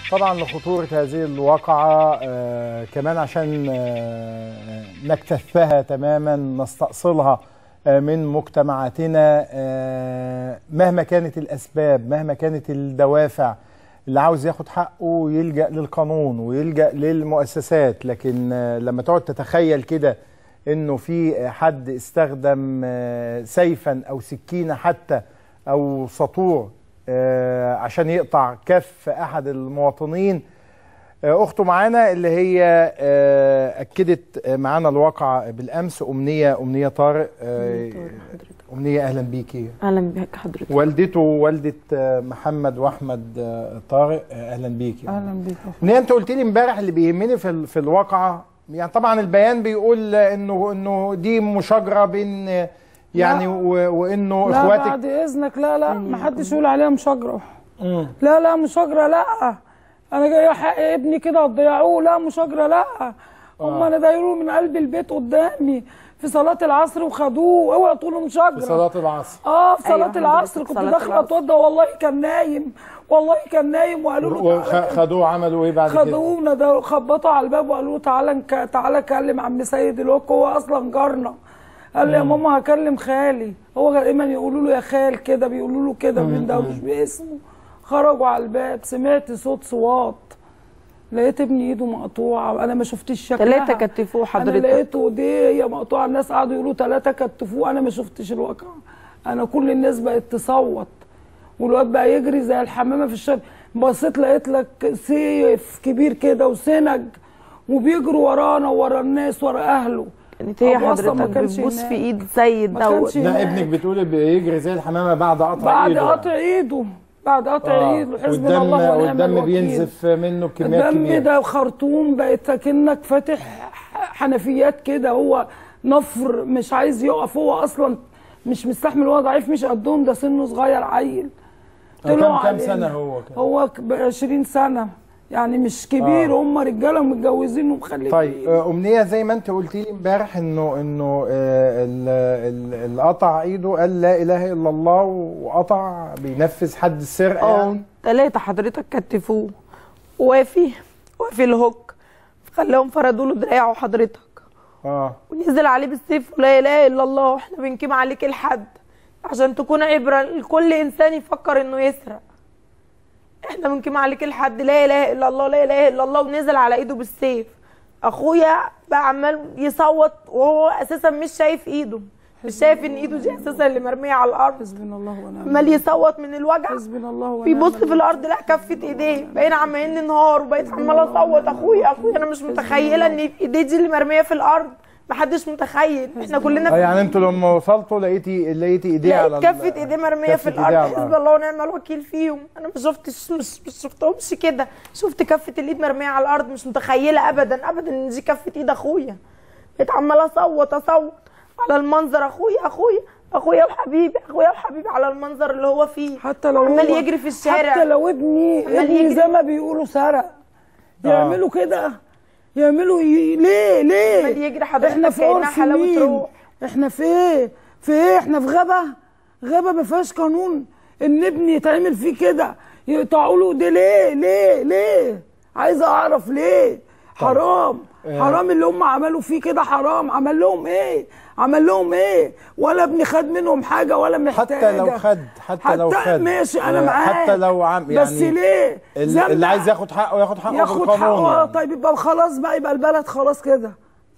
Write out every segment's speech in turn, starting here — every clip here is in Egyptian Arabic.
طبعا لخطورة هذه الواقعة آه كمان عشان آه نكتفها تماما نستأصلها آه من مجتمعاتنا آه مهما كانت الأسباب مهما كانت الدوافع اللي عاوز ياخد حقه يلجأ للقانون ويلجأ للمؤسسات لكن آه لما تقعد تتخيل كده انه في حد استخدم آه سيفا او سكينة حتى او سطور آه عشان يقطع كف احد المواطنين آه اخته معانا اللي هي آه اكدت معانا الواقع بالامس امنيه امنيه طارق امنيه اهلا بيكي اهلا بك حضرتك والدته والده محمد واحمد طارق اهلا بيكي اهلا بيك امنيه انت قلت لي امبارح اللي بيهمني في في الواقعه يعني طبعا البيان بيقول انه انه دي مشاجره بين يعني وانه لا اخواتك بعد اذنك لا لا ما حدش يقول عليها مشاجره لا لا مشاجره لا انا جاي حق ابني كده هتضيعوه لا مشاجره لا هم انا دايروه من قلب البيت قدامي في صلاه العصر وخدوه اوعى تقولوا مشاجره في صلاه العصر اه في صلاه أيوة أيوة العصر كنت صلاة داخله العصر. اتوضى والله كان نايم والله كان نايم وقالوا له تعالى وخدوه عملوا ايه بعد كده؟ خدونا ده خبطوا على الباب وقالوا له تعالى نك... تعالى كلم عم سيد الوك هو اصلا جارنا قال لي يا ماما هكلم خالي هو دايما يقولوا له يا خال كده بيقولوا له كده بيندهوش باسمه خرجوا على الباب سمعت صوت صوات لقيت ابني ايده مقطوعه انا ما شفتش شكلها ثلاثة كتفوه انا حضرتك لقيته ايديه مقطوعه الناس قعدوا يقولوا ثلاثه كتفوه انا ما شفتش الواقع انا كل الناس بقت تصوت والواد بقى يجري زي الحمامه في الشارع بصيت لقيت لك سيف كبير كده وسنج وبيجروا ورانا ورا الناس ورا اهله كانت هي أبو أصلاً ما حضرتك كانش بتبوس هناك. في ايد سيد ما دوت كانش لا هناك. ابنك بتقول بيجري زي الحمامه بعد قطع بعد ايده قطع ايده بعد قطع آه. ايده حسبنا والدم الله ونعم والدم الوكيل بينزف منه بكميات الدم كبيره ده خرطوم بقت كأنك فاتح حنفيات كده هو نفر مش عايز يقف هو اصلا مش مستحمل هو ضعيف مش قدهم ده سنه صغير عيل كم طلعوا كم علينا. سنه هو كان هو ب 20 سنه يعني مش كبير آه. هم رجاله متجوزين ومخلفين طيب آه، امنيه زي ما انت قلت لي امبارح انه انه آه، ال- ال- اللي قطع ايده قال لا اله الا الله وقطع بينفذ حد السرقه اه يعني ثلاثة حضرتك كتفوه وافي وافي الهوك خلاهم فردوا له دراعه حضرتك اه ونزل عليه بالسيف ولا اله الا الله احنا بنقيم عليك الحد عشان تكون عبره لكل انسان يفكر انه يسرق احنا بنقيم عليك الحد لا اله الا الله لا اله الا الله ونزل على ايده بالسيف اخويا بقى عمال يصوت وهو اساسا مش شايف ايده مش شايف ان ايده دي اساسا اللي مرميه على الارض حسبنا الله ونعم عمال يصوت من الوجع حسبنا الله ونعم بيبص في الارض لا كفه ايديه بقينا عمالين ننهار وبقيت عماله اصوت اخويا اخويا انا مش متخيله ان ايديه دي اللي مرميه في الارض محدش متخيل احنا آه، كلنا يعني انتوا لما وصلتوا لقيتي لقيتي ايديه على لقيت ال- كفه ايديه مرميه كفة في إيديه الارض على حسب الأرض. الله ونعم الوكيل فيهم انا ما شفتش مش مش شفتهمش كده شفت كفه الايد مرميه على الارض مش متخيله ابدا ابدا ان دي كفه ايد اخويا بقيت عماله اصوت اصوت على المنظر اخويا اخويا اخويا وحبيبي اخويا وحبيبي على المنظر اللي هو فيه حتى لو عمال هو- يجري في الشارع حتى لو ابني عمال ابني يجري. زي ما بيقولوا سرق آه. يعملوا كده يعملوا ي... ليه ليه عمال يجري حضرتك احنا في كأنها عرف حلاوة مين روح. احنا في ايه في ايه احنا في غابه غابه ما فيهاش قانون ان ابني يتعمل فيه كده يقطعوا له ده ليه ليه ليه عايزه اعرف ليه حرام حرام اللي هم عملوا فيه كده حرام عمل لهم ايه عمل لهم ايه ولا ابني خد منهم حاجه ولا محتاجه حتى لو خد حتى لو خد ماشي انا آه، معاك حتى لو عم يعني بس ليه ال- ذنب اللي عايز ياخد حقه ياخد حقه ياخد بالقانون حقه يعني. طيب يبقى خلاص بقى يبقى البلد خلاص كده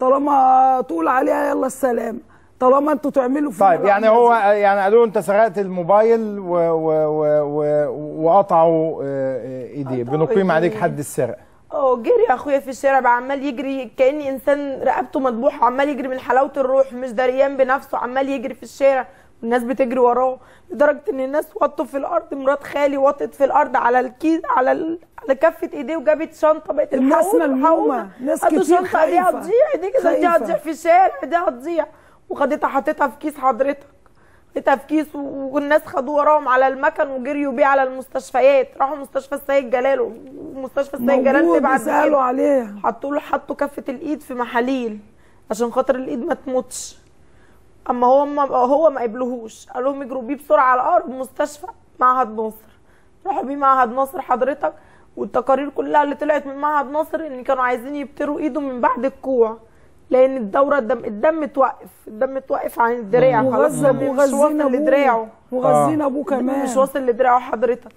طالما تقول عليها يلا السلام طالما انتوا تعملوا فينا طيب يعني العملة هو دي. يعني قالوا له انت سرقت الموبايل و و و و وقطعوا آه، آه، ايديه قطعوا بنقيم عليك إيديه. حد السرقه اه جري اخويا في الشارع بقى عمال يجري كاني انسان رقبته مذبوحه عمال يجري من حلاوه الروح مش دريان بنفسه عمال يجري في الشارع والناس بتجري وراه لدرجه ان الناس وطوا في الارض مرات خالي وطت في الارض على الكيس على ال... على كفه ايديه وجابت شنطه بقت الناس الحقونا، ملمومة. الحقونا. ناس هاتوا كتير شنطة، دي خايفة. هتضيع دي كده دي خايفة. هتضيع في الشارع دي هتضيع وخدتها حطيتها في كيس حضرتك حطيتها في كيس و- والناس خدوه وراهم على المكن وجريوا بيه على المستشفيات راحوا مستشفى السيد جلال ومستشفى السيد جلال موجود تبعت بيسالوا بيه. عليه حطوا له حطوا كفه الايد في محاليل عشان خاطر الايد ما تموتش اما هو ما هو ما قبلوهوش قالوا لهم يجروا بيه بسرعه على اقرب مستشفى معهد ناصر راحوا بيه معهد ناصر حضرتك والتقارير كلها اللي طلعت من معهد ناصر ان كانوا عايزين يبتروا ايده من بعد الكوع لان الدوره الدم الدم اتوقف الدم اتوقف عن الدراع خلاص وغزة الدم مش وغزين واصل لدراعه ابوه وغزين آه. ابوه كمان مش واصل لدراعه حضرتك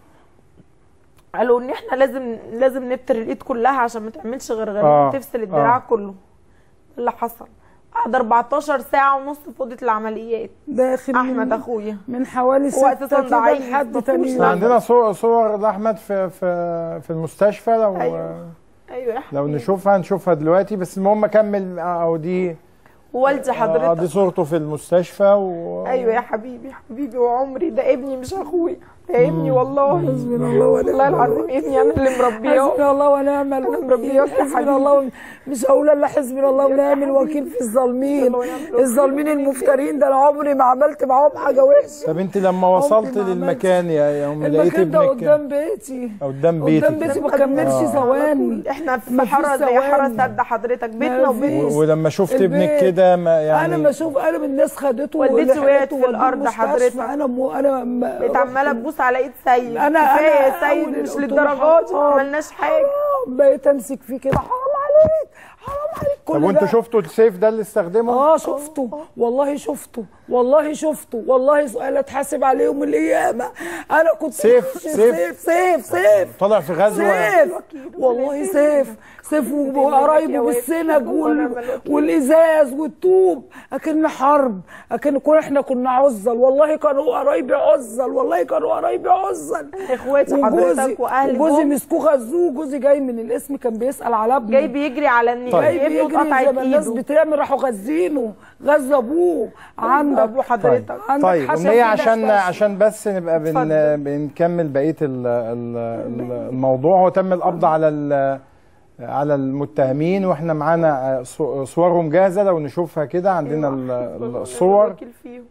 قالوا ان احنا لازم لازم نبتر الايد كلها عشان ما تعملش غرغرين آه. تفصل الدراع آه. كله اللي حصل قعد 14 ساعه ونص في اوضه العمليات داخل احمد من, اخويا من حوالي هو ستة أساساً كده ضعيف، لحد مفهوش تاني لا. احنا يوم. عندنا صور صور لاحمد في في في المستشفى لو أيوة. ايوه يا لو حبيبي. نشوفها نشوفها دلوقتي بس المهم كمل او دي والدي آه، دي حضرتك صورته في المستشفى و... ايوه يا حبيبي حبيبي وعمري ده ابني مش اخويا ده ابني والله حسبنا الله ونعم والله العظيم ابني انا اللي مربياه حسبنا الله ونعم أنا الوكيل مربياك يا حسبنا حبيبي. الله ون- مش هقول الا حسبنا الله ونعم الوكيل في الظالمين الله ونعم الوكيل. الظالمين المفترين ده انا عمري ما عملت معاهم حاجه وحشه طب انت لما وصلت ما عملتش. للمكان يا يا ام لقيت المكان ده ابنك قدام بيتي قدام بيتك قدام بيتي ما كملش آه. ثواني احنا في مفيش حاره زي حاره ثواني. سد حضرتك بيتنا مفيش. وبيت و- ولما شفت البيت. ابنك كده ما يعني انا بشوف انا من الناس خدته والدتي ولحقته وقعت في ودوه الأرض المستشفى. حضرتك. انا مو انا ما- بقيت عماله تبوس على ايد سيد أنا- كفايه أنا يا سيد أول مش قلت له للدرجات دي ما حرام. عملناش حاجه حرام بقيت امسك فيه كده حرام عليك حرام عليك كل طب وانتوا ده. شفتوا السيف ده اللي استخدمه؟ اه شفته والله شفته والله شفته والله سؤال اتحاسب عليه يوم القيامه انا كنت سيف، بخش سيف. سيف سيف سيف طلع في غزوه سيف والله سيف سيف وقرايبه بالسنج وال... والازاز والطوب اكن حرب اكن كنا احنا كنا عزل والله كانوا قرايبي عزل والله كانوا قرايبي عزل اخواتي وجوزي حضرتك واهلي وجوزي جم. مسكوه غزوه جوزي جاي من الاسم كان بيسال على ابنه جاي بيجري على ان طيب. جاي ابنه بيجري اتقطعت زي ما الناس ايده بتعمل راحوا غزينه غزوا ابوه عندك ابو حضرتك عندك طيب حشا امنيه في عشان دشدش. عشان بس نبقى بن اتفضل. بنكمل بقيه ال- ال- ال- الموضوع هو تم القبض على ال- على المتهمين واحنا معانا صو- صورهم جاهزه لو نشوفها كده عندنا ال- ال- الصور وكيل فيهم.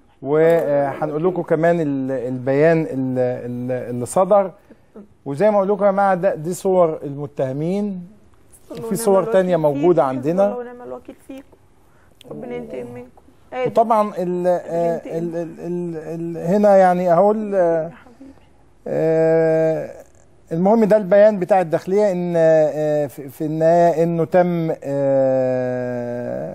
وهنقول لكم كمان ال- البيان ال- ال- اللي صدر وزي ما اقول لكم يا جماعه ده- دي صور المتهمين في صور ونعم تانية الوكيل موجودة فيكم. عندنا. الله ونعم الوكيل فيكم ربنا ينتقم منكم آدي. وطبعا ال ال ال ال ال هنا يعني اهو ال- آه، المهم ده البيان بتاع الداخليه ان آه، في في النهايه انه تم آه،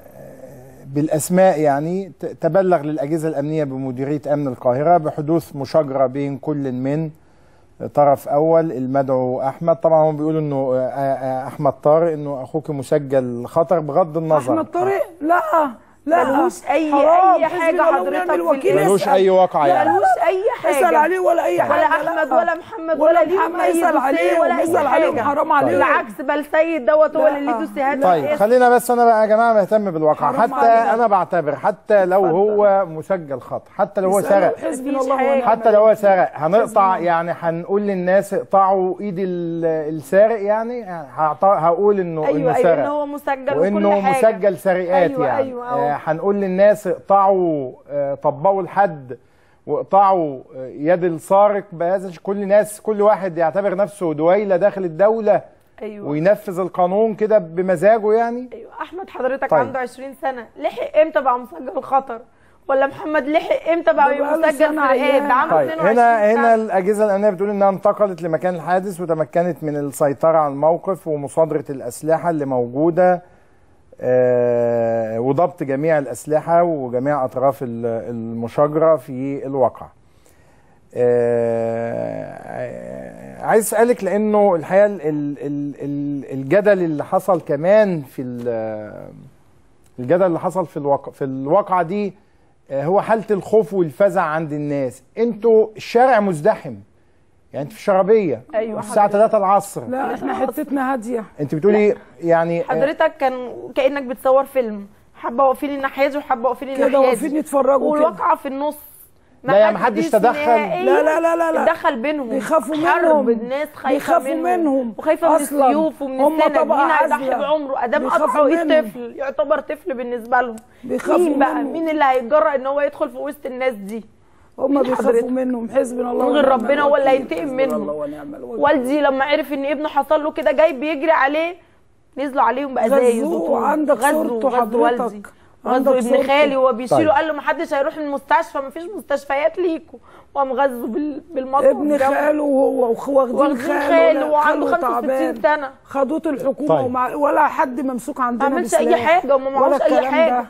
بالاسماء يعني ت- تبلغ للاجهزه الامنيه بمديريه امن القاهره بحدوث مشاجره بين كل من طرف اول المدعو احمد طبعا هم بيقولوا انه آه، آه، احمد طارق انه اخوك مسجل خطر بغض النظر احمد طارق لا لا ملهوش أي- حرام. أي حاجة حسبنا الله حضرتك ونعم في الوكيل. الإيه. ملوش اسأل. اي واقع يعني ملهوش اي حاجه اسال عليه ولا اي حاجه ولا لا. احمد ولا محمد ولا ولا ليهم محمد اي اسال دوسيه عليه ولا اي اسال عليهم حاجه حرام عليه بالعكس بل سيد دوت هو لا. اللي ليه دوسيهات طيب على خلينا بس انا بقى يا جماعه بهتم بالواقع حرام حتى عليك. انا بعتبر حتى لو هو مسجل خطأ حتى لو هو سرق حسبنا مفيش الله حاجة. ونعم حتى لو هو سرق هنقطع يعني هنقول للناس اقطعوا ايد ال- السارق يعني يعني هعط- هقول انه ايوه انه ايوه ان سرق هو مسجل وانه وكل حاجه مسجل سرقات أيوة، يعني أيوة، أهو. آه، هنقول للناس اقطعوا آه، طبقوا الحد واقطعوا آه، يد السارق بهذا الش- كل ناس كل واحد يعتبر نفسه دويله داخل الدوله ايوه وينفذ القانون كده بمزاجه يعني ايوه احمد حضرتك طيب. عنده 20 سنه لحق امتى بقى مسجل خطر ولا محمد لحق امتى بقى ده بقاله مسجل سنة سرقات عيان. ده عنده طيب 22 هنا سنة. هنا الاجهزه الامنيه بتقول انها انتقلت لمكان الحادث وتمكنت من السيطره على الموقف ومصادره الاسلحه اللي موجوده آه، وضبط جميع الاسلحه وجميع اطراف ال- المشاجره في الواقع. آه، عايز اسالك لانه الحقيقه ال- ال- ال- ال- الجدل اللي حصل كمان في ال- الجدل اللي حصل في الواقع في الواقعه دي آه، هو حاله الخوف والفزع عند الناس انتوا الشارع مزدحم يعني انت في الشرابيه أيوة الساعه حضرتك. 3 العصر لا احنا حتتنا هاديه انت بتقولي يعني آه، حضرتك كان كانك بتصور فيلم حبه واقفين الناحيه دي وحبه واقفين كده الناحيه واقفين دي يتفرجوا كده والواقعه في النص لا يا محدش تدخل. نهائياً لا لا لا لا لا. اتدخل بينهم بيخافوا حرب منهم. الناس خايفه بيخافوا منهم. وخايفه من أصلاً. السيوف ومن هم السنج طبقة مين هيضحي عازلة. بعمره ادام بيخافوا قطعوا ايد منهم. طفل يعتبر طفل بالنسبه لهم بيخافوا مين بقى منهم. مين اللي هيتجرأ ان هو يدخل في وسط الناس دي هم مين بيخافوا حضرتك؟ منهم حسبنا الله من غير ونعم ربنا هو اللي الوكيل. هينتقم حسبنا منهم. الله ونعم الوكيل. والدي لما عرف ان ابنه حصل له كده جاي بيجري عليه نزلوا عليهم بأزايز غزوه وطوب. عندك غزوا- صورته غزوا والدي حضرتك عندك غزوا ابن صورته. خالي وهو بيشيله طيب. قال له ما حدش هيروح المستشفى ما فيش مستشفيات ليكوا وقام غزوا بال- بالمطر ابن والجو. خاله وهو وخ- واخدين واخدين خاله خاله ولا- وعنده خاله 65 تعبان. سنة. خدوه الحكومه طيب. ومع ولا حد ممسوك عندنا ما عملش أي بسلاح. حاجة وما معهوش ولا أي الكلام حاجة. ده.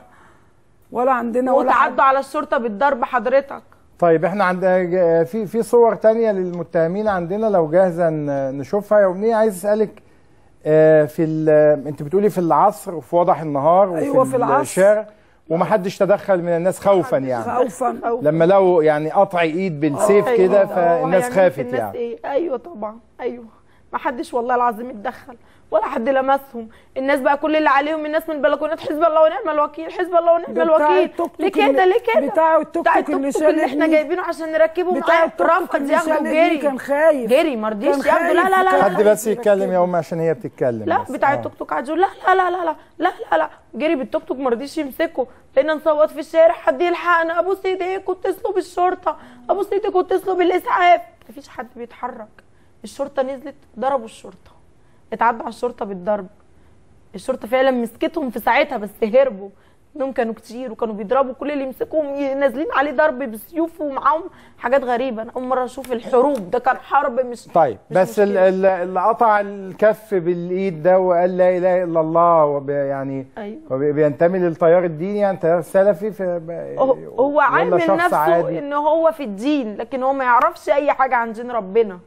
ولا عندنا ولا حد وتعدوا على الشرطه بالضرب حضرتك طيب احنا عند في في صور تانية للمتهمين عندنا لو جاهزه ن- نشوفها يا امنيه عايز اسالك آه، في ال- انت بتقولي في العصر وفي وضح النهار وفي أيوة، في العصر. الشارع ومحدش تدخل من الناس خوفا يعني خوفا لما لو يعني قطع ايد بالسيف أيوة. كده هو فالناس هيعمل في خافت الناس يعني ايه ايوه طبعا ايوه ما حدش والله العظيم اتدخل ولا حد لمسهم الناس بقى كل اللي عليهم الناس من البلكونات حزب الله ونعم الوكيل حزب الله ونعم بتاع الوكيل التوك توك ليه كده اللي- ليه كده بتاع التوك بتاع توك اللي التوك شال اللي احنا ابني. جايبينه عشان نركبه بتاع معاه التوك توك رفض اللي ياخده شال ابني جري كان خايف جري ما رضيش كان ياخده لا خايف لا لا حد بس يتكلم يا امي عشان هي بتتكلم لا بس. بتاع آه. التوك توك قعد يقول لا لا لا لا لا لا لا لا جري بالتوك توك ما رضيش يمسكه بقينا نصوت في الشارع حد يلحقنا ابوس ايديك واتصلوا بالشرطه ابوس ايديك واتصلوا بالاسعاف مفيش حد بيتحرك الشرطه نزلت ضربوا الشرطه اتعدوا على الشرطه بالضرب الشرطه فعلا مسكتهم في ساعتها بس هربوا انهم كانوا كتير وكانوا بيضربوا كل اللي يمسكهم ي- نازلين عليه ضرب بسيوف ومعاهم حاجات غريبه انا اول مره اشوف الحروب ده كان حرب مش طيب مش بس ال- مشكلة. ال- اللي قطع الكف بالايد ده وقال لا اله الا الله وبي يعني أيوة. وبي- بينتمي للتيار الديني يعني تيار سلفي في ب- هو- هو ولا عامل شخص نفسه عادي؟ ان هو في الدين لكن هو ما يعرفش اي حاجه عن دين ربنا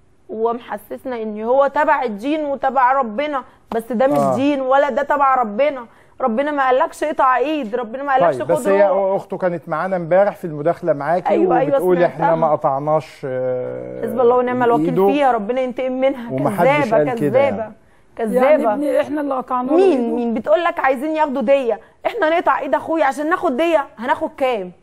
هو محسسنا ان هو تبع الدين وتبع ربنا بس ده مش آه. دين ولا ده تبع ربنا ربنا ما قالكش اقطع ايد ربنا ما قالكش طيب خد بس هي روح اخته كانت معانا امبارح في المداخله معاكي أيوة، أيوة، وبتقول احنا سمعتها. ما قطعناش آه، حزب الله ونعم الوكيل إيده. فيها ربنا ينتقم منها ومحدش كذابه قال كده كذابه يعني. كذابه يعني ابني احنا اللي قطعنا له مين إيده. مين بتقول لك عايزين ياخدوا ديه احنا نقطع ايد اخويا عشان ناخد ديه هناخد كام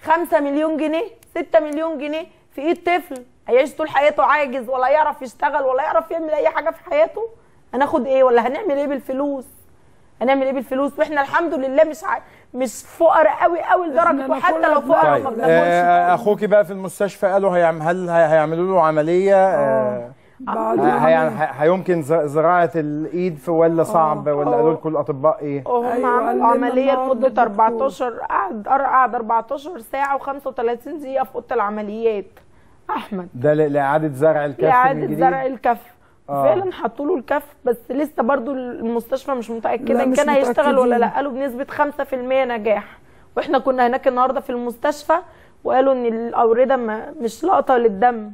5 مليون جنيه 6 مليون جنيه في ايد طفل هيعيش طول حياته عاجز ولا يعرف يشتغل ولا يعرف يعمل اي حاجه في حياته هناخد ايه ولا هنعمل ايه بالفلوس هنعمل ايه بالفلوس واحنا الحمد لله مش ع... مش فقراء قوي قوي لدرجه إحنا وحتى ناكلها لو فقراء طيب ما بناكلش آه اخوكي بقى في المستشفى قالوا هيعم هل هي- هيعملوا له عمليه آه بعد ه- هي- ه- هيمكن ز- زراعه الايد في ولا صعب ولا قالوا لكم الاطباء ايه؟ هم أيوة، عملوا قال لنا عمليه النهاردة لمده الدكتور. 14 قعد قعد 14 ساعه و35 دقيقه في اوضه العمليات احمد ده ل- لاعاده زرع الكف من لاعاده جديد؟ زرع الكف آه. فعلا حطوا له الكف بس لسه برضو المستشفى مش متاكده لا، ان مش كان هيشتغل ولا لا متأكدين. قالوا بنسبه 5% نجاح واحنا كنا هناك النهارده في المستشفى وقالوا ان الاورده ما مش لاقطه للدم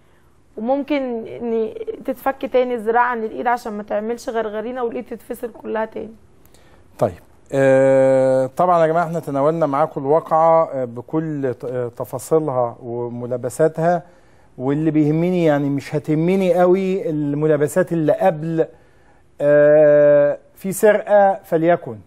وممكن ان تتفك تاني الزراعه عن الايد عشان ما تعملش غرغرينه والايد تتفصل كلها تاني طيب آه طبعا يا جماعه احنا تناولنا معاكم الواقعه آه، بكل ت- آه، تفاصيلها وملابساتها واللي بيهمني يعني مش هتهمني قوي الملابسات اللي قبل آه في سرقه فليكن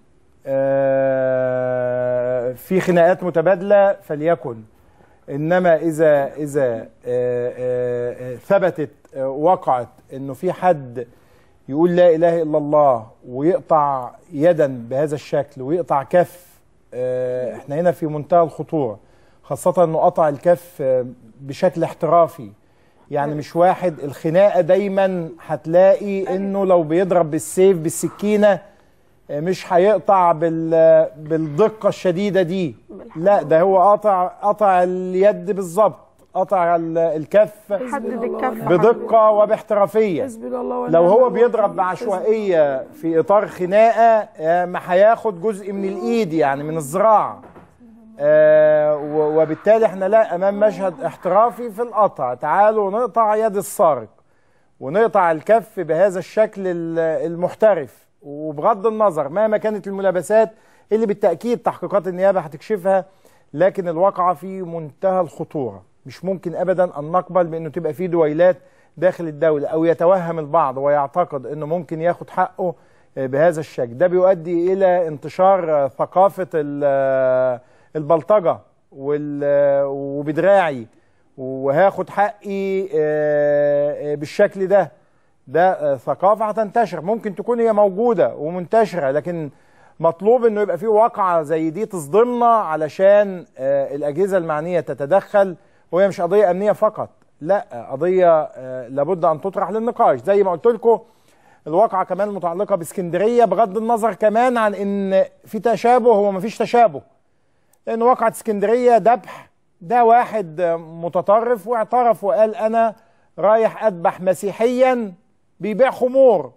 آه في خناقات متبادله فليكن انما اذا اذا آه، آه، آه، ثبتت آه، وقعت انه في حد يقول لا اله الا الله ويقطع يدا بهذا الشكل ويقطع كف آه، احنا هنا في منتهى الخطوره خاصه انه قطع الكف آه، بشكل احترافي يعني مش واحد الخناقه دايما هتلاقي انه لو بيضرب بالسيف بالسكينه آه، مش هيقطع بال بالدقه الشديده دي لا ده هو قطع قطع اليد بالظبط قطع ال- الكف حدد الكف بدقه وباحترافيه حسبي الله ونعم لو هو الوكيل. بيضرب بعشوائيه في اطار خناقه آه، ما هياخد جزء من الايد يعني من الذراع آه، و- وبالتالي احنا لا امام مشهد احترافي في القطع تعالوا نقطع يد السارق ونقطع الكف بهذا الشكل ال- المحترف وبغض النظر مهما كانت الملابسات اللي بالتاكيد تحقيقات النيابه هتكشفها لكن الواقعه في منتهى الخطوره مش ممكن ابدا ان نقبل بانه تبقى في دويلات داخل الدوله او يتوهم البعض ويعتقد انه ممكن ياخد حقه آه، بهذا الشكل ده بيؤدي الى انتشار آه، ثقافه ال- آه، البلطجه وال- آه، وبدراعي وهاخد حقي آه، آه، بالشكل ده ده آه، ثقافه هتنتشر ممكن تكون هي موجوده ومنتشره لكن مطلوب انه يبقى في واقعه زي دي تصدمنا علشان آه، الاجهزه المعنيه تتدخل وهي مش قضيه امنيه فقط لا قضيه آه، لابد ان تطرح للنقاش زي ما قلت لكم الواقعة كمان المتعلقة باسكندرية بغض النظر كمان عن ان في تشابه هو مفيش تشابه لان واقعة اسكندرية ذبح ده واحد متطرف واعترف وقال انا رايح اذبح مسيحيا بيبيع خمور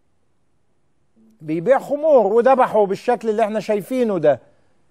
بيبيع خمور وذبحه بالشكل اللي احنا شايفينه ده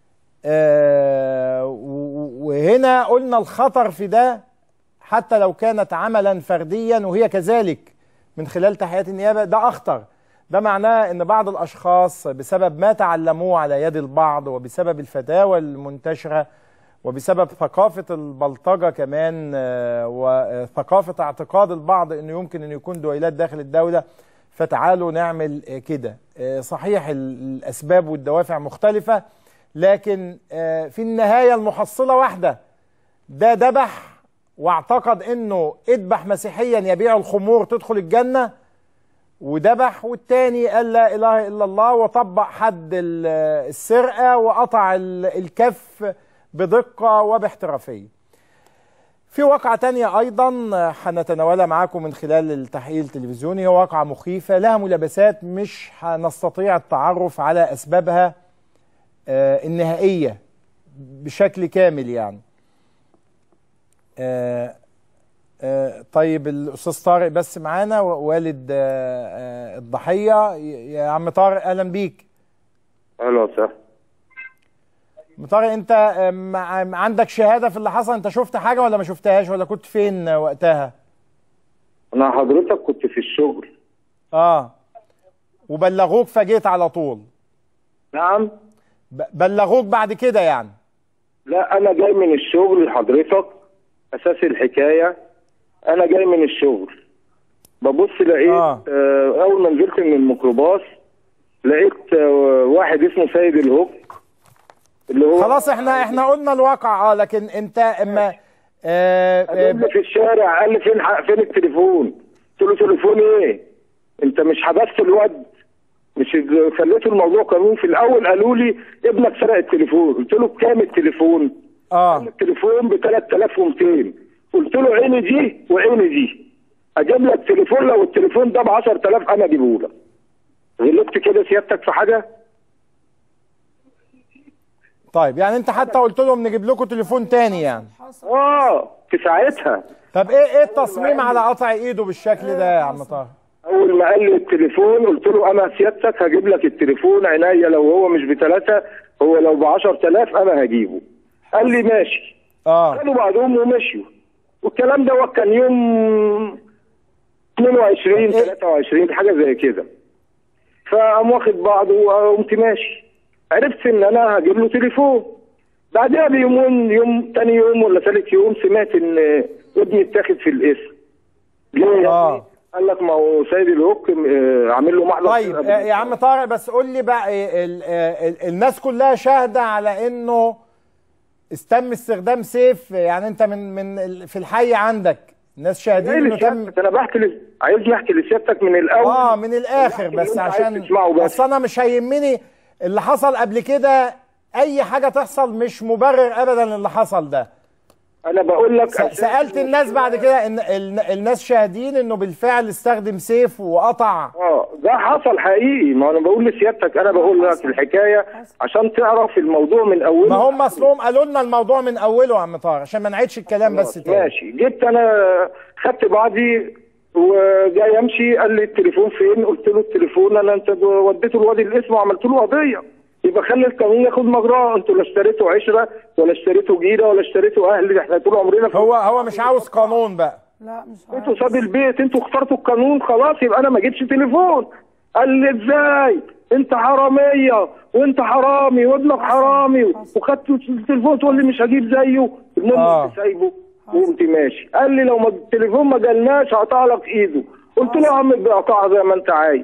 آه و- وهنا قلنا الخطر في ده حتى لو كانت عملا فرديا وهي كذلك من خلال تحيات النيابه ده اخطر ده معناه ان بعض الاشخاص بسبب ما تعلموه على يد البعض وبسبب الفتاوى المنتشره وبسبب ثقافه البلطجه كمان آه، وثقافه اعتقاد البعض انه يمكن ان يكون دويلات داخل الدوله فتعالوا نعمل آه، كده آه، صحيح ال- الاسباب والدوافع مختلفه لكن آه، في النهايه المحصله واحده ده ذبح واعتقد انه اذبح مسيحيا يبيع الخمور تدخل الجنه وذبح والتاني قال لا اله الا الله وطبق حد ال- السرقه وقطع ال- الكف بدقه وباحترافيه. في واقعة تانية أيضا هنتناولها معاكم من خلال التحقيق التلفزيوني هي واقعة مخيفة لها ملابسات مش هنستطيع التعرف على أسبابها آه، النهائية بشكل كامل يعني آه، آه، طيب الأستاذ طارق بس معانا والد آه، آه، الضحية يا عم طارق أهلا بيك اهلا وسهلا عم طارق أنت آه، مع- عندك شهادة في اللي حصل أنت شفت حاجة ولا ما شفتهاش ولا كنت فين آه، وقتها انا حضرتك كنت في الشغل آه وبلغوك فجيت على طول نعم ب- بلغوك بعد كده يعني لا انا جاي من الشغل حضرتك اساس الحكايه انا جاي من الشغل ببص لقيت آه. آه. اول ما نزلت من الميكروباص لقيت آه واحد اسمه سيد الهوك اللي هو خلاص احنا احنا قلنا الواقع اه لكن انت اما آه آه قال لي في الشارع قال لي فين ح- فين التليفون قلت له تليفون ايه انت مش حبست الواد مش خليته الموضوع قانون في الاول قالوا لي ابنك سرق التليفون قلت له بكام التليفون اه التليفون ب 3200 قلت له عيني دي وعيني دي اجيب لك تليفون لو التليفون ده ب 10000 انا اجيبه لك غلطت كده سيادتك في حاجه طيب يعني انت حتى قلت لهم نجيب لكم تليفون تاني يعني اه في ساعتها طب ايه ايه التصميم على قطع ايده بالشكل ده يا عم طه اول ما قال لي التليفون قلت له انا سيادتك هجيب لك التليفون عينيا لو هو مش بثلاثه هو لو ب 10000 انا هجيبه قال لي ماشي اه خدوا بعضهم ومشيوا والكلام ده كان يوم 22 إيه؟ 23 حاجه زي كده فقام واخد بعضه وقمت ماشي عرفت ان انا هجيب له تليفون بعدها بيومين يوم تاني يوم ولا ثالث يوم سمعت ان ابني اتاخد في الاسم ليه يا آه. ابني؟ قال لك ما هو سيد الهوك آه، عامل له محضر طيب سرقة آه، يا عم طارق بس قول لي بقى إيه ال ال ال الناس كلها شاهده على انه تم استخدام سيف يعني انت من من ال- في الحي عندك ناس شاهدين جاي انه تم لسيادتك انا بحكي لس... عايزني احكي لسيادتك من الاول اه من الاخر اللي بس أنت عايز عشان تسمعه بس. اصل انا مش هيهمني اللي حصل قبل كده اي حاجه تحصل مش مبرر ابدا للي حصل ده انا بقول لك س- سالت الناس بعد كده ان ال- الناس شاهدين انه بالفعل استخدم سيف وقطع اه ده حصل حقيقي ما انا بقول لسيادتك انا بقول لك الحكايه عشان تعرف الموضوع من اوله ما هم اصلهم قالوا لنا الموضوع من اوله يا عم طارق عشان ما نعيدش الكلام بس تاني ماشي جبت انا خدت بعضي وجاي امشي قال لي التليفون فين قلت له التليفون انا انت وديته الوادي الاسم وعملت له قضيه يبقى خلي القانون ياخد مجراه انتوا لا اشتريتوا عشره ولا اشتريتوا جيره ولا اشتريتوا اهل احنا طول عمرنا في هو هو مش عاوز قانون بقى لا مش انتوا عارف ساب البيت انتوا اخترتوا القانون خلاص يبقى انا ما اجيبش تليفون قال لي ازاي انت حراميه وانت حرامي وابنك حرامي وخدت التليفون تقول لي مش هجيب زيه المهم آه. كنت سايبه وقمت ماشي قال لي لو ما التليفون ما جالناش هقطع لك ايده قلت له يا عم بقطعها زي ما انت عايز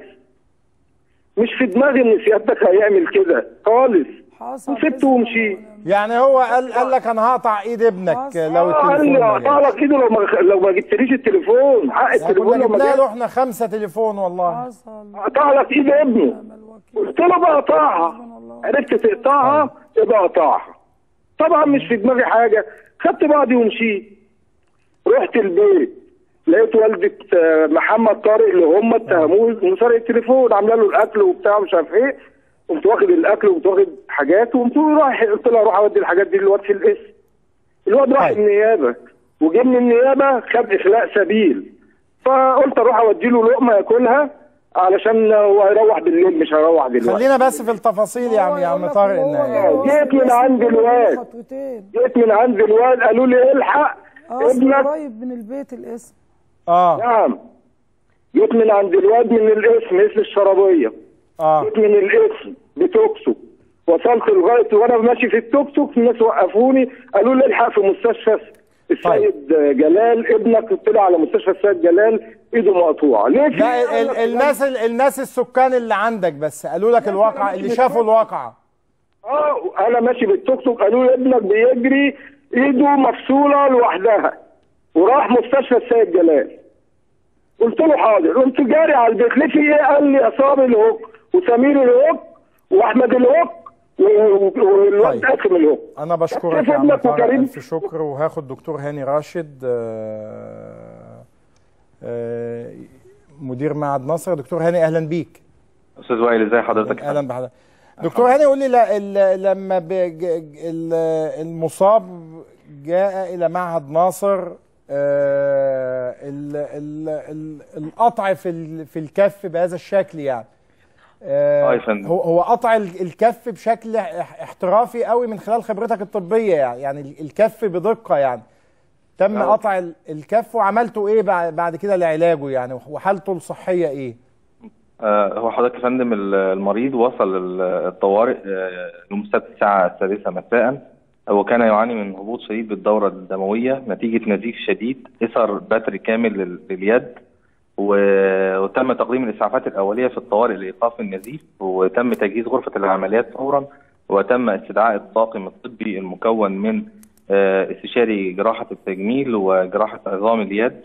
مش في دماغي ان سيادتك هيعمل كده خالص حصل وسبته ومشيت يعني هو قال قال لك انا هقطع ايد ابنك لو آه، قال التليفون لي ما هقطع جاش. لك ايده لو ما لو ما جبتليش التليفون حق يعني التليفون كنا لو ما جبنا جاش له احنا خمسه تليفون والله حصل قطع لك ايد ابنه الوكيل قلت له بقى اقطعها عرفت تقطعها يبقى اقطعها طبعا مش في دماغي حاجه خدت بعضي ومشيت رحت البيت لقيت والده آه، محمد طارق اللي هم اتهموه انه سرق التليفون عامله له الاكل وبتاع مش عارف ايه قمت واخد الاكل وقمت واخد حاجات وقمت رايح قلت له اروح اودي الحاجات دي للواد في القسم الواد راح طيب. النيابه وجه من النيابه خد اخلاء سبيل فقلت اروح اودي له لقمه ياكلها علشان هو هيروح بالليل مش هيروح دلوقتي خلينا بس في التفاصيل يا عم يا عم طارق إن- جيت من عند الواد خطوتين جيت من عند الواد قالوا لي الحق اه أصل ابنك قريب من البيت الاسم اه نعم جيت من عند الواد من الاسم اسم الشرابيه اه جيت من الاسم بتوكسو وصلت لغايه وانا ماشي في التوك توك الناس وقفوني قالوا لي الحق في مستشفى السيد جلال ابنك طلع على مستشفى السيد جلال ايده مقطوعه ليه في- لا ال- ال- الناس ال- الناس السكان اللي عندك بس قالوا لك الواقع اللي شافوا الواقعه اه انا ماشي بالتوك توك قالوا لي ابنك بيجري ايده مفصوله لوحدها وراح مستشفى السيد جلال قلت له حاضر قمت جاري على البيت ليه في ايه قال لي عصام الهوك وسمير الهوك واحمد الهوك و- و- والواد طيب. قاسم الهوك انا بشكرك كيف يا عم ابنك طارق وكريم؟ الف شكر وهاخد دكتور هاني راشد آه، آه، مدير معهد نصر دكتور هاني اهلا بيك استاذ وائل ازي حضرتك اهلا بحضرتك دكتور هاني قول لي لا ال- لما بج- ج- ال- المصاب جاء الى معهد ناصر آه، ال- ال- ال- القطع في ال- في الكف بهذا الشكل يعني آه، آه يا فندم. هو هو قطع ال- الكف بشكل اح- احترافي قوي من خلال خبرتك الطبيه يعني يعني ال- الكف بدقه يعني تم آه. قطع ال- الكف وعملتوا ايه بع- بعد كده لعلاجه يعني وحالته الصحيه ايه؟ آه هو حضرتك يا فندم ال- المريض وصل ال- الطوارئ آه، لمستشفى الساعه السادسه مساء هو كان يعاني من هبوط شديد بالدوره الدمويه نتيجه نزيف شديد اثر بتر كامل لل- لليد و- وتم تقديم الاسعافات الاوليه في الطوارئ لايقاف النزيف وتم تجهيز غرفه العمليات فورا وتم استدعاء الطاقم الطبي المكون من آه، استشاري جراحه التجميل وجراحه عظام اليد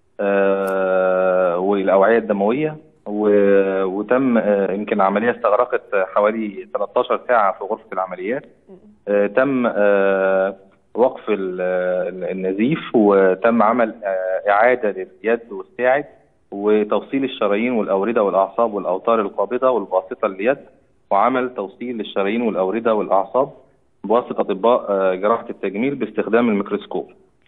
آه، والاوعيه الدمويه و- وتم آه، يمكن العمليه استغرقت حوالي 13 ساعه في غرفه العمليات آه، تم آه، وقف ال- ال- النزيف وتم عمل آه، اعاده لليد والساعد وتوصيل الشرايين والاورده والاعصاب والاوتار القابضه والباسطه لليد وعمل توصيل للشرايين والاورده والاعصاب بواسطه اطباء آه، جراحه التجميل باستخدام الميكروسكوب.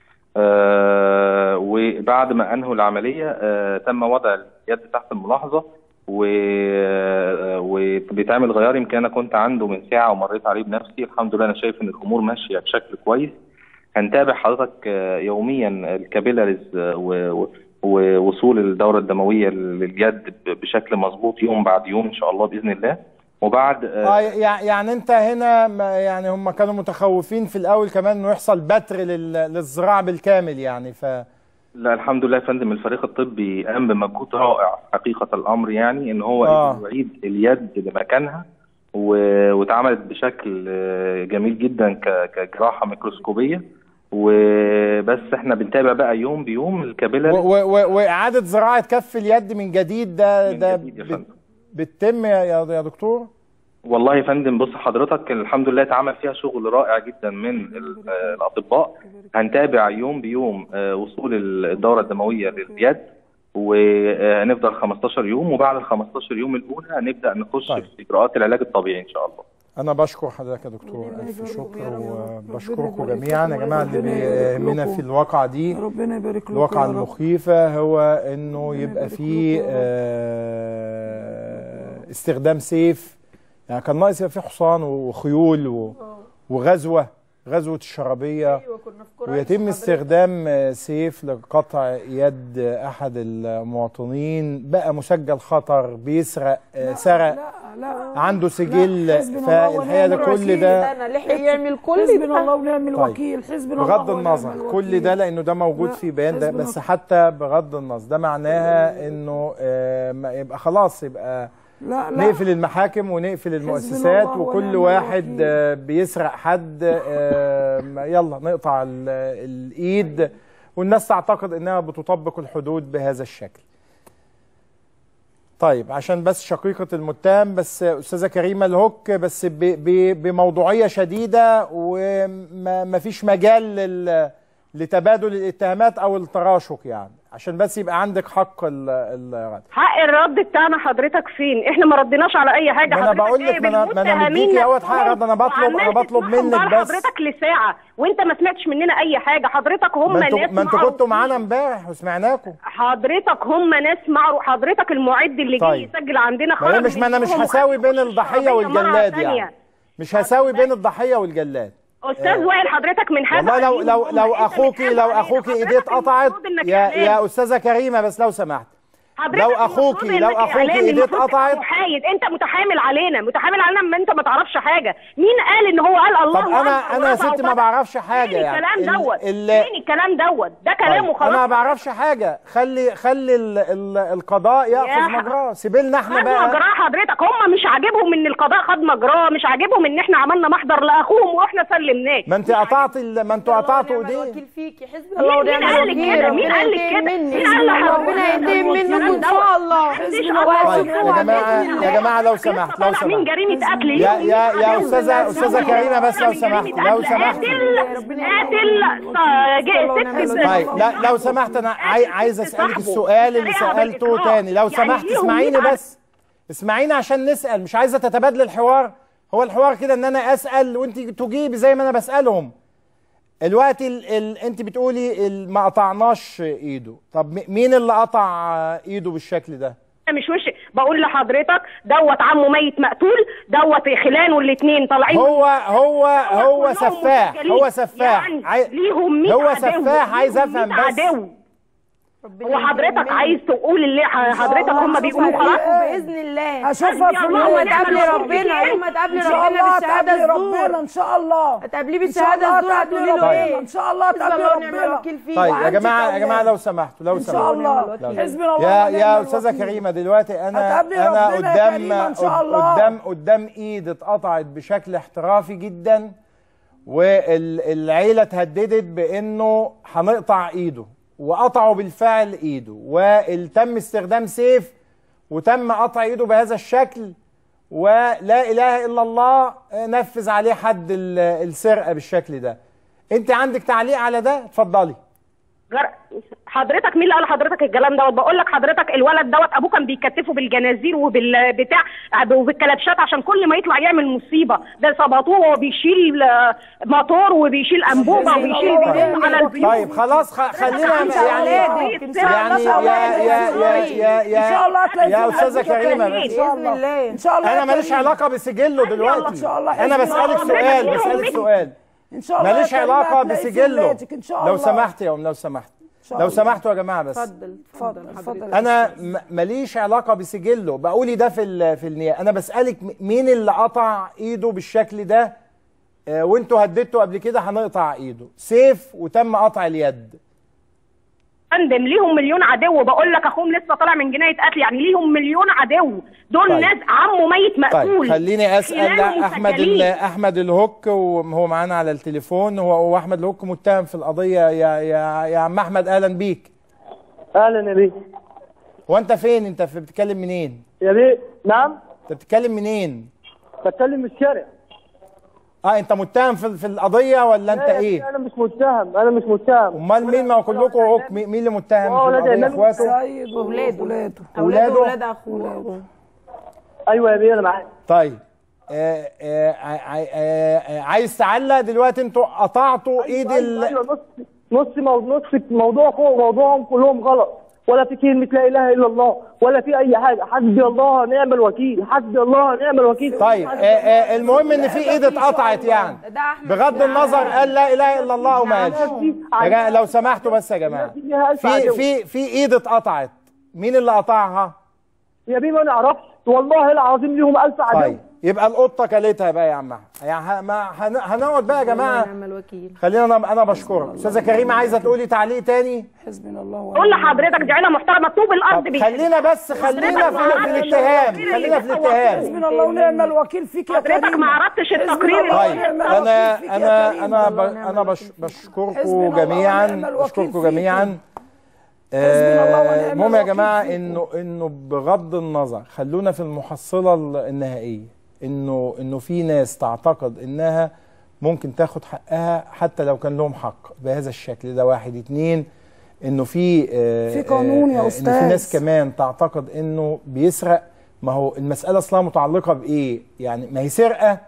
آه، وبعد ما انهوا العمليه آه، تم وضع اليد تحت الملاحظه و- آه، وبيتعمل غيار يمكن انا كنت عنده من ساعه ومريت عليه بنفسي الحمد لله انا شايف ان الامور ماشيه بشكل كويس هنتابع حضرتك آه، يوميا الكابيلاريز آه، و- و- ووصول الدوره الدمويه لليد ب- بشكل مظبوط يوم بعد يوم ان شاء الله باذن الله وبعد اه يع- يعني انت هنا ما- يعني هم كانوا متخوفين في الاول كمان انه يحصل بتر لل- للزراعه بالكامل يعني ف لا الحمد لله يا فندم الفريق الطبي قام بمجهود رائع حقيقة الأمر يعني إن هو آه. قدر يعيد اليد لمكانها و- واتعملت بشكل آه، جميل جدا ك- كجراحة ميكروسكوبية وبس احنا بنتابع بقى يوم بيوم و- الكابيلاري و- و- واعاده زراعه كف اليد من جديد ده من ده جديد يا بت- فندم. بتتم يا يا يا دكتور والله يا فندم بص حضرتك الحمد لله اتعمل فيها شغل رائع جدا من ال- آه، الاطباء هنتابع يوم بيوم آه، وصول ال- الدوره الدمويه لليد وهنفضل 15 يوم وبعد ال 15 يوم الاولى هنبدا نخش طيب. في اجراءات العلاج الطبيعي ان شاء الله انا بشكر حضرتك يا دكتور ربنا الف يبارك شكر لكم يا رب. ربنا وبشكركم يبارك جميعا يا لكم. جماعه اللي ربنا يبارك بيهمنا لكم. في الواقعه دي ربنا يبارك لكم الواقعة يا رب. المخيفة هو انه ربنا يبقى يبارك فيه لكم يا رب. آه، استخدام سيف يعني كان ناقص يبقى فيه حصان وخيول و- وغزوة غزوة الشرابية ايوه كنا في قريش ويتم حضرتك. استخدام آه، سيف لقطع يد احد المواطنين بقى مسجل خطر بيسرق آه، سرق لا لا عنده سجل لا، حسبنا الله فالحقيقة ده ونعم كل الوكيل. ده انا لحق يعمل كل حسبنا الله ده ونعم طيب. الوكيل حسبنا الله بغض ونعم النظر الوكيل. كل ده لانه ده موجود لا، في بيان ده حسبنا بس الله. حتى بغض النظر ده معناها انه آه، ما يبقى خلاص يبقى لا لا نقفل المحاكم ونقفل المؤسسات الله وكل ونعم واحد الوكيل. آه، بيسرق حد آه، ما- يلا نقطع ال- الايد والناس تعتقد انها بتطبق الحدود بهذا الشكل طيب عشان بس شقيقة المتهم بس أستاذة كريمة الهوك بس ب- ب- بموضوعية شديدة وما ما فيش مجال لل- لتبادل الاتهامات أو التراشق يعني عشان بس يبقى عندك حق ال- الرد حق الرد بتاعنا حضرتك فين احنا ما رديناش على اي حاجه ما أنا حضرتك بقول لك، جايب ما أنا- ما أنا المتهمين مديكي أول نفسهم حاجة رد، أنا بطلب- وعمال أنا بطلب تسمعهم منك بقى بس. حضرتك لساعه وانت ما سمعتش مننا اي حاجه حضرتك هم ما انتوا ناس ما انتوا معروفين. كنتوا معانا امبارح وسمعناكم حضرتك هم ناس معروف حضرتك المعد اللي جه طيب. يسجل عندنا ما هي خرج مش ما انا مش منهم هساوي وخد بين الضحيه الشرعية مرة والجلاد تانية. يعني مش هساوي بين الضحيه والجلاد استاذ وائل حضرتك من حاجه والله لو عليهم لو هم. لو أنت اخوكي بتحب لو عليهم. اخوكي حضرتك ايديه اتقطعت المفروض إنك يا إعلامي. يا استاذه كريمه بس لو سمحت حضرتك لو المفروض أخوكي- لو إنك أخوكي إعلامي، إيديه المفروض تبقى اتقطعت. محايد انت متحامل علينا متحامل علينا اما انت ما تعرفش حاجه مين قال ان هو قال الله طب انا أكبر انا يا ورفع ستي ما وفتح؟ بعرفش حاجه فين يعني الكلام ال- دوت ال- فين الكلام دوت ده كلام طيب، وخلاص انا ما بعرفش حاجه خلي خلي ال ال القضاء ياخذ يا- مجراه سيبلنا احنا خد بقى مجراه حضرتك هم مش عاجبهم ان القضاء خد مجراه مش عاجبهم ان احنا عملنا محضر لاخوهم واحنا سلمناه ما انت قطعتي ال- ما انتوا قطعتوا ونعم ايديه الوكيل فيكي حسبي الله مين مين ونعم قال لك الوكيل كده مين ربنا قال لك ينتقم كده مني مين قال لك ربنا ينتقم منكم ان شاء الله طيب يا جماعه يا جماعه لو سمحت لو مين سمحت جريمه قتل يا ليهم يا مين يا عدو؟ استاذه استاذه كريمه بس لو سمحت لو سمحت قاتل قاتل ست طيب لا لو سمحت انا عاي- عايز اسالك السؤال اللي سالته تاني لو سمحت اسمعيني بس اسمعيني عشان نسال مش عايزه تتبادل الحوار هو الحوار كده ان انا اسال وانت تجيبي زي ما انا بسالهم الوقت ال... ال... انت بتقولي ال... ما قطعناش ايده طب م- مين اللي قطع ايده بالشكل ده مش وش بقول لحضرتك دوت عمه ميت مقتول دوت خلانه الاثنين طالعين هو هو هو كلهم سفاح مسجلين. هو سفاح يعني عاي- ليهم 100 هو عدو سفاح عايز ليهم افهم 100 بس عدو هو حضرتك عايز تقول اللي حضرتك هم بيقولوا خلاص باذن الله اشوفها في الله يوم ما الوقت ونعم تقابلي الوكيل. ربنا يوم ما ان تقابلي شاء ربنا الله بالشهاده هتقابلي ربنا الزور ان شاء الله هتقابليه ان شاء بالشهاده الله الزور هتقابلي هتقولي له ربنا ايه ان شاء الله حسبي هتقابلي الله ونعم ربنا الوكيل فيه طيب يا وأنت جماعه يا كمان. جماعه لو سمحتوا لو ان شاء سمحتوا الله الوكيل. حسبنا الله يا ونعم يا استاذه الوكيل. كريمه دلوقتي انا هتقابلي انا ربنا يا قدام كريمة إن شاء الله. قدام قدام ايد اتقطعت بشكل احترافي جدا والعيله اتهددت بانه هنقطع ايده وقطعوا بالفعل ايده وتم استخدام سيف وتم قطع ايده بهذا الشكل ولا اله الا الله نفذ عليه حد ال- السرقه بالشكل ده انت عندك تعليق على ده اتفضلي جر... حضرتك مين اللي قال لحضرتك الكلام دوت بقول لك حضرتك الولد دوت ابوه كان بيكتفه بالجنازير وبالبتاع وبالكلبشات عشان كل ما يطلع يعمل مصيبه ده صبطوه وهو بيشيل آه، موتور وبيشيل انبوبه وبيشيل بيدم على البيوت طيب خلاص خ- خلينا عندك يعني أولاد. يعني يا يا يا يا ان شاء الله يا هتلاقي يا في استاذه قلبك كريمه كريم. بس ان شاء بإذن الله الله. ان شاء الله انا يا ماليش كريم. علاقه بسجله دلوقتي إن شاء الله. انا بسالك حسبي سؤال الله. بسالك سؤال ان شاء الله يا ماليش كريم علاقه هتلاقي في بسجله ولادك ان شاء الله لو سمحت يا ام لو سمحت شاء لو الله. سمحتوا يا جماعه بس اتفضل اتفضل اتفضل انا م- ماليش علاقه بسجله بقولي ده في ال- في النيابه انا بسالك م- مين اللي قطع ايده بالشكل ده آه، وانتوا هددتوا قبل كده هنقطع ايده سيف وتم قطع اليد فندم ليهم مليون عدو بقول لك اخوهم لسه طالع من جنايه قتل يعني ليهم مليون عدو دول طيب. ناس عمه ميت مقتول طيب خليني اسال خلانه احمد ال- مسجلين. احمد الهوك وهو معانا على التليفون هو هو احمد الهوك متهم في القضيه يا يا يا عم احمد اهلا بيك اهلا يا بيه هو انت فين انت في- بتتكلم منين يا بيه نعم انت بتتكلم منين بتكلم من الشارع اه انت متهم في, في القضيه ولا انت لا يا ايه بيه، انا مش متهم انا مش متهم امال مين ما هو كلكم عك مين اللي متهم آه، في ولاد القضيه النبي. اخواته سيد وولاده. ولاده اولاده ولاده؟ وولاد اخوه ايوه يا بيه انا معاك طيب آه آه آه آه آه عايز تعلق دلوقتي انتوا قطعتوا ايد ال... ايوه نص نص مو- نص موضوع فوق موضوعهم كلهم غلط ولا في كلمه لا اله الا الله ولا في اي حاجه حسبي الله نعم الوكيل حسبي الله نعم الوكيل طيب آه آه المهم ان في ايد اتقطعت يعني ده احمد بغض النظر قال لا اله الا الله وما قالش يا جماعه لو سمحتوا بس يا جماعه في في في ايد اتقطعت مين اللي قطعها يا بيه ما نعرفش والله العظيم ليهم الف عدو طيب يبقى القطه كلتها بقى يا عم أحمد. يعني ه- ما هن- هنقعد بقى يا جماعه ونعم الوكيل خلينا انا انا بشكرك استاذه كريمه عايزه تقولي تعليق تاني حسبنا الله ونعم قول لحضرتك دي عيله محترمه طوب الارض طب بيه خلينا بس خلينا في, في الاتهام خلينا في الاتهام حسبنا الله ونعم الوكيل فيك يا حضرتك كريم ما عرفتش التقرير اللي طيب هو- انا فيك يا انا كريم. انا ب- الله ونعم انا بش حسبنا بشكركم الله جميعا ونعم الوكيل بشكركم فيكم. جميعا حسبنا الله ونعم آه، المهم يا الوكيل جماعه فيكم. انه انه بغض النظر خلونا في المحصله ال- النهائيه انه انه في ناس تعتقد انها ممكن تاخد حقها حتى لو كان لهم حق بهذا الشكل ده واحد اتنين انه في آه، في قانون يا آه، ان أستاذ. في ناس كمان تعتقد انه بيسرق ما هو المساله اصلا متعلقه بايه يعني ما هي سرقه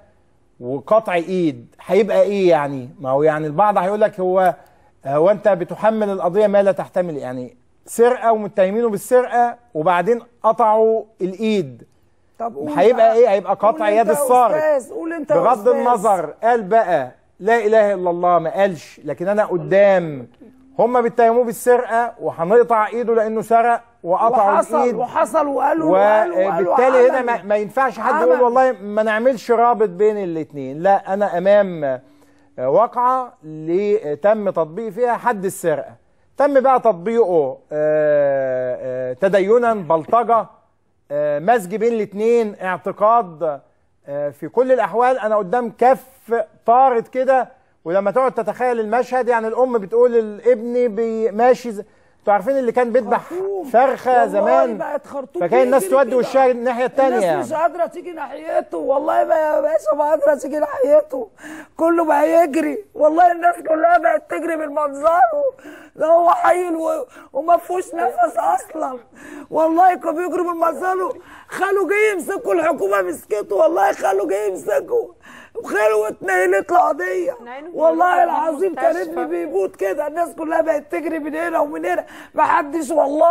وقطع ايد هيبقى ايه يعني ما هو يعني البعض هيقول لك هو هو انت بتحمل القضيه ما لا تحتمل يعني سرقه ومتهمينه بالسرقه وبعدين قطعوا الايد طب قول هيبقى بقى. ايه هيبقى قول قطع أنت يد يا السارق أستاذ، قول انت يا بغض أستاذ. النظر قال بقى لا اله الا الله ما قالش لكن انا قدام هم بيتهموه بالسرقه وهنقطع ايده لانه سرق وقطعوا وحصل الايد وحصل وقالوا وقالوا وقالوا وبالتالي هنا عملوا. ما, ما ينفعش حد عمل. يقول والله ما نعملش رابط بين الاثنين لا انا امام آه، واقعه اللي تم تطبيق فيها حد السرقه تم بقى تطبيقه آه، آه، تدينا بلطجه آه، مزج بين الاثنين اعتقاد آه، في كل الاحوال انا قدام كف طارد كده ولما تقعد تتخيل المشهد يعني الام بتقول الابن بي- ماشي ز- انتوا عارفين اللي كان بيذبح خرطوم. فرخه والله زمان بقت خرطوم فكان الناس بيجري تودي كده. وشها الناحيه الثانيه الناس يعني مش قادره تيجي ناحيته والله ما يا باشا ما قادره تيجي ناحيته كله بقى يجري والله الناس كلها بقت تجري من منظره ده هو حي و... وما فيهوش نفس اصلا والله كانوا بيجروا من منظره خاله جه يمسكوا الحكومه مسكته والله خاله جه يمسكه وخاله اتنقلت له قضيه نعينه والله في العظيم كان المستشفى. ابني بيموت كده الناس كلها بقت تجري من هنا ومن هنا ما حدش والله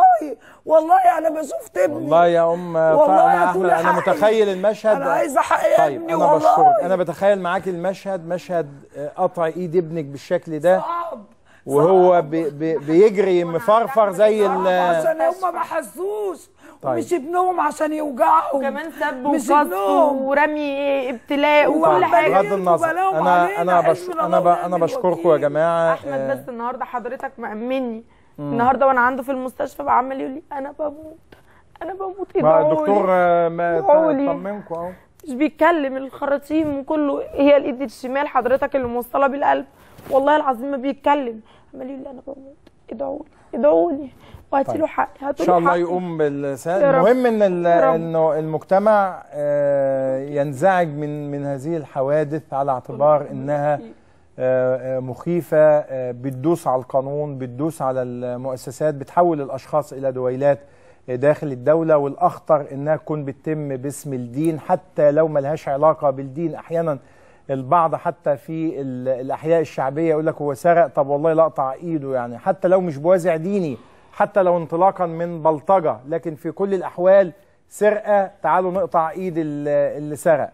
والله انا ما شفت ابني والله يا ام والله انا يا احمد طول انا حقي. متخيل المشهد انا عايزه حق يا طيب ابني انا والله بشكرك انا بتخيل معاك المشهد مشهد آه، قطع ايد ابنك بالشكل ده صعب وهو بي بي بيجري مفرفر زي ال عشان هم ما حسوش طيب. مش ابنهم عشان يوجعهم وكمان سب مش وقذف ابنهم ورمي ابتلاء وكل وعمال حاجه بغض يرموا النظر بلاهم انا علينا، انا بش حسبنا انا ب... الله انا ونعم بشكركم يا الوكيل. جماعه احمد آه، بس النهارده حضرتك مأمني النهارده وانا عنده في المستشفى عمال يقول لي انا بموت انا بموت ما ادعوا لي. الدكتور آه، ما ادعوا لي. طمنكم اهو مش بيتكلم الخراطيم وكله هي الايد الشمال حضرتك اللي موصله بالقلب والله العظيم ما بيتكلم عمال يقول لي انا بموت ادعوا لي ادعوا لي وهاتي طيب. له حقي ان هاتوا شاء له الله حقي. يقوم بالسهل يا رب. المهم ان ال- يا رب. انه المجتمع آه، ينزعج من من هذه الحوادث على اعتبار انها آه، آه، مخيفه آه، بتدوس على القانون بتدوس على المؤسسات بتحول الاشخاص الى دويلات داخل الدوله والاخطر انها تكون بتتم باسم الدين حتى لو ملهاش علاقه بالدين احيانا البعض حتى في ال- الاحياء الشعبيه يقول لك هو سرق طب والله لا اقطع ايده يعني حتى لو مش بوازع ديني حتى لو انطلاقا من بلطجه لكن في كل الاحوال سرقه تعالوا نقطع ايد ال- اللي سرق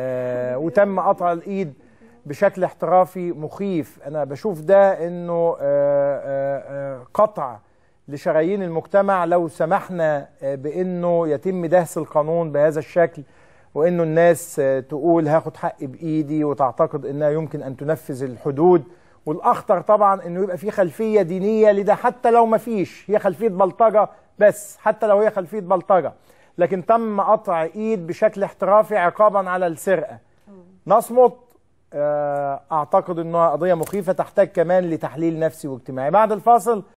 آه وتم قطع الايد بشكل احترافي مخيف انا بشوف ده انه آه آه آه قطع لشرايين المجتمع لو سمحنا آه، بانه يتم دهس القانون بهذا الشكل وانه الناس آه، تقول هاخد حقي بايدي وتعتقد انها يمكن ان تنفذ الحدود والاخطر طبعا انه يبقى في خلفيه دينيه لده حتى لو ما فيش هي خلفيه بلطجه بس حتى لو هي خلفيه بلطجه لكن تم قطع ايد بشكل احترافي عقابا على السرقه نصمت آه، اعتقد انها قضيه مخيفه تحتاج كمان لتحليل نفسي واجتماعي بعد الفاصل